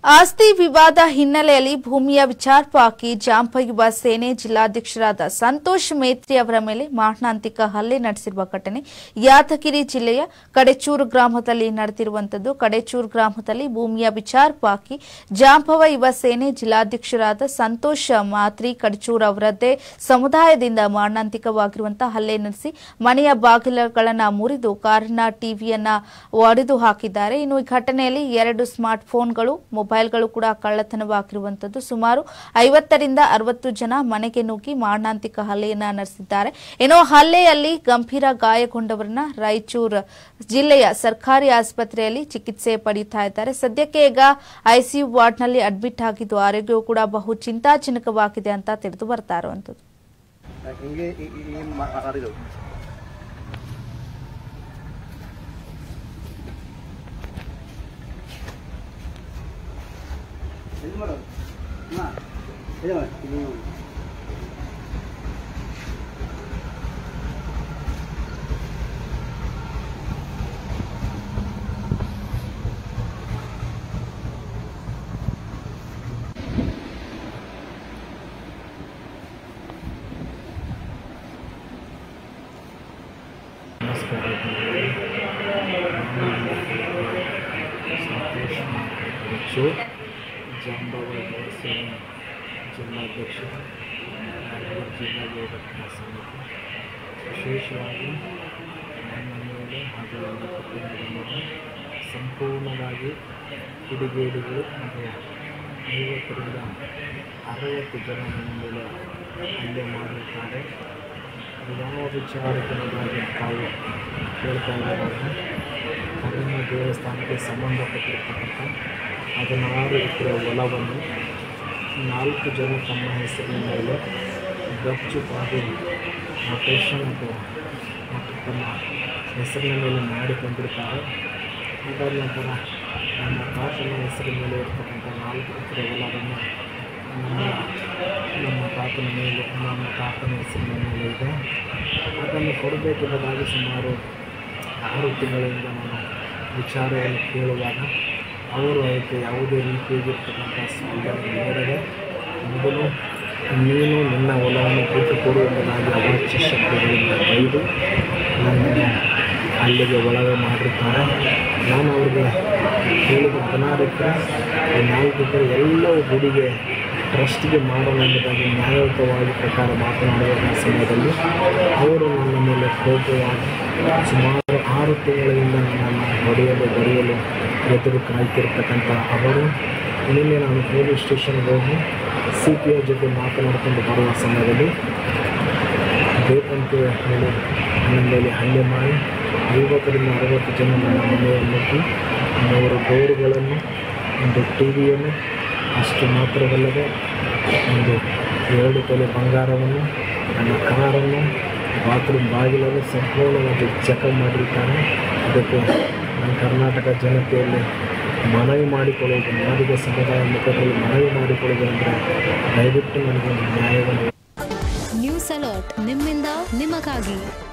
ಆಸ್ತಿ ವಿವಾದ ಹಿನ್ನೆಲೆಯಲ್ಲಿ ಭೂಮಿಯ ವಿಚಾರವಾಗಿ ಜಾಂಪ ಯುವ ಸೇನೆ ಜಿಲ್ಲಾಧ್ಯಕ್ಷರಾದ ಸಂತೋಷ್ ಮೇತ್ರಿ ಅವರ ಮೇಲೆ ಮಾರಣಾಂತಿಕ ಹಲ್ಲೆ ನಡೆಸಿರುವ ಘಟನೆ ಯಾದಗಿರಿ ಜಿಲ್ಲೆಯ ಕಡೆಚೂರು ಗ್ರಾಮದಲ್ಲಿ ನಡೆದಿರುವಂತದ್ದು ಕಡೆಚೂರು ಗ್ರಾಮದಲ್ಲಿ ಭೂಮಿಯ ವಿಚಾರವಾಗಿ ಜಾಂಪವ ಯುವ ಸೇನೆ ಜಿಲ್ಲಾಧ್ಯಕ್ಷರಾದ ಸಂತೋಷ್ ಮಾತ್ರಿ ಕಡಚೂರು ಅವರದ್ದೇ ಸಮುದಾಯದಿಂದ ಮಾರಣಾಂತಿಕವಾಗಿರುವಂತಹ ಹಲ್ಲೆ ನಡೆಸಿ ಮನೆಯ ಬಾಗಿಲುಗಳನ್ನು ಮುರಿದು ಕಾರಿನ ಟಿವಿಯನ್ನ ಒಡೆದು ಹಾಕಿದ್ದಾರೆ ಇನ್ನು ಈ ಘಟನೆಯಲ್ಲಿ ಎರಡು ಸ್ಮಾರ್ಟ್ ಫೋನ್ಗಳು ಮೊಬೈಲ್ಗಳು ಕೂಡ ಕಳ್ಳತನವಾಗಿರುವಂತದ್ದು ಸುಮಾರು ಐವತ್ತರಿಂದ ಅರವತ್ತು ಜನ ಮನೆಗೆ ನುಗ್ಗಿ ಮಾರಣಾಂತಿಕ ಹಲ್ಲೆಯನ್ನ ನಡೆಸಿದ್ದಾರೆ ಏನೋ ಹಲ್ಲೆಯಲ್ಲಿ ಗಂಭೀರ ಗಾಯಗೊಂಡವರನ್ನ ರಾಯಚೂರು ಜಿಲ್ಲೆಯ ಸರ್ಕಾರಿ ಆಸ್ಪತ್ರೆಯಲ್ಲಿ ಚಿಕಿತ್ಸೆ ಪಡೆಯುತ್ತಾ ಇದ್ದಾರೆ ಸದ್ಯಕ್ಕೆ ಈಗ ಐಸಿಯು ವಾರ್ಡ್ನಲ್ಲಿ ಅಡ್ಮಿಟ್ ಆಗಿದ್ದು ಆರೋಗ್ಯವು ಕೂಡ ಬಹು ಚಿಂತಾಜನಕವಾಗಿದೆ ಅಂತ ತಿಳಿದು ಬರ್ತಾ ಇರುವಂತದ್ದು ಹಿಂಗೆ ಈ- ಈ- ಈ ಮಾತಾಡಿದ್ರು ಎಲ್ಲಿ ಮಾಡೋದು ಅಮ್ಮ, ಎಲ್ಲಿ ಮಾಡೋದು? ಇಲ್ಲಿ ನೋಡಿ. ನಮಸ್ಕಾರ ಸಂತೋಷ್ ಹೆಚ್ಚು ಜಾಂಬಾವ ಸೇನೆ ಜಿಲ್ಲಾಧ್ಯಕ್ಷ ರಾಯಚೂರು ಜಿಲ್ಲಾ ಯೋಗ ಸಮಿತಿ ವಿಶೇಷವಾಗಿ ನನ್ನ ಮೇಲೆ ಹಾಗೂ ನನ್ನ ಕುಟುಂಬದ ಮೇಲೆ ಸಂಪೂರ್ಣವಾಗಿ ಕಿಡಿಗೇಡಿಗಳು ಮತ್ತು ಐವತ್ತರಿಂದ ಅರವತ್ತು ಜನ ನನ್ನ ಮೇಲೆ ಹಲ್ಲೆ ಮಾಡಿರುತ್ತಾರೆ ಅದು ಯಾವ ವಿಚಾರಕರವಾಗಿ ತಾವು ಕೇಳ್ತಾ ಇರೋದಾಗ ಕಡಿಮೆ ದೇವಸ್ಥಾನಕ್ಕೆ ಸಂಬಂಧಪಟ್ಟಿರ್ತಕ್ಕಂಥ ಹದಿನಾರು ಎಕರೆ ಹೊಲವನ್ನು ನಾಲ್ಕು ಜನ ತಮ್ಮ ಹೆಸರಿನ ಮೇಲೆ ಗಚ್ಚು ಬಾಗಿ ನೊಟೇಷನ್ ಅಥವಾ ಮತ್ತು ತಮ್ಮ ಹೆಸರಿನ ಮೇಲೆ ಮಾಡಿಕೊಂಡಿರ್ತಾರೆ ಅದಾದ ನಂತರ ನಮ್ಮ ತಾತನ ಹೆಸರಿನ ಮೇಲೆ ಇರ್ತಕ್ಕಂಥ ನಾಲ್ಕು ಎಕರೆ ಹೊಲವನ್ನು ನಮ್ಮ ನಮ್ಮ ತಾತನ ಮೇಲೆ ನಮ್ಮ ತಾತನ ಹೆಸರಿನ ಮೇಲೆ ಇದೆ ಅದನ್ನು ಕೊಡಬೇಕೆಂಬುದಾಗಿ ಸುಮಾರು ಆರು ತಿಂಗಳಿಂದ ನಾನು ವಿಚಾರವನ್ನು ಕೇಳುವಾಗ ಅವರು ಅದಕ್ಕೆ ಯಾವುದೇ ರೀತಿಯಾಗಿರ್ತಕ್ಕಂಥ ಸ್ಪಂದನೆ ನೀಡದೆ ಮೊದಲು ನೀನು ನಿನ್ನ ಹೊಲವನ್ನು ಬಿಟ್ಟು ಕೊಡು ಎಂಬುದಾಗಿ ಅವಾಚ್ಯ ಶಕ್ತಿಗಳಿಂದ ಬೈದು ನನ್ನನ್ನು ಅಲ್ಲಿಗೆ ಒಳಗೆ ಮಾಡಿರ್ತಾರೆ ನಾನು ಅವ್ರಿಗೆ ಹೇಳಿದ ಹದಿನಾರು ಎಕರೆ ಈ ನಾಲ್ಕು ಎಕರೆ ಎಲ್ಲವೂ ಗುಡಿಗೆ ಟ್ರಸ್ಟ್ಗೆ ಮಾಡೋಣ ಎಂಬುದಾಗಿ ನ್ಯಾಯಯುತವಾಗಿ ಪ್ರಕಾರ ಮಾತನಾಡುವ ಸಮಯದಲ್ಲಿ ಅವರು ನನ್ನ ಮೇಲೆ ಕೋಪವಾಗಿ ಸುಮಾರು ಆರು ತಿಂಗಳಿಂದ ನನ್ನನ್ನು ಹೊಡೆಯಲು ಬರೆಯಲು ಎದುರು ಕಾಯ್ತಿರ್ತಕ್ಕಂಥ ಅವರು ನಿನ್ನೆ ನಾನು ಪೊಲೀಸ್ ಸ್ಟೇಷನ್ಗೆ ಹೋಗಿ ಸಿ ಪಿ ಐ ಜೊತೆ ಮಾತನಾಡಿಕೊಂಡು ಬರುವ ಸಮಯದಲ್ಲಿ ಬೇಕಂತ ಹೇಳಿ ನನ್ನ ಮೇಲೆ ಹಲ್ಲೆ ಮಾಡಿ ಐವತ್ತರಿಂದ ಅರವತ್ತು ಜನ ನನ್ನ ಮನೆಯನ್ನು ನುಗ್ಗಿ ಮೂರು ಡೋರುಗಳನ್ನು ಒಂದು ಟಿ ವಿಯನ್ನು ಅಷ್ಟು ಮಾತ್ರವಲ್ಲದೆ ಒಂದು ಎರಡು ತೊಲೆ ಬಂಗಾರವನ್ನು ನನ್ನ ಕಾರನ್ನು ಬಾತ್ರೂಮ್ ಬಾಗಿಲನ್ನು ಸಂಪೂರ್ಣವಾಗಿ ಚೆಕ್ ಮಾಡಿರ್ತಾನೆ ಅದಕ್ಕೆ ನಾನು ಕರ್ನಾಟಕ ಜನತೆಯಲ್ಲಿ ಮನವಿ ಮಾಡಿಕೊಳ್ಳುವುದು ಮಾದಿಗ ಸಮುದಾಯ ಮುಖದಲ್ಲಿ ಮನವಿ ಮಾಡಿಕೊಳ್ಳುವುದು ಅಂದರೆ ದಯವಿಟ್ಟು ನನಗೆ ನ್ಯಾಯವನ್ನು ನ್ಯೂಸ್ ಅಲರ್ಟ್ ನಿಮ್ಮಿಂದ ನಿಮಗಾಗಿ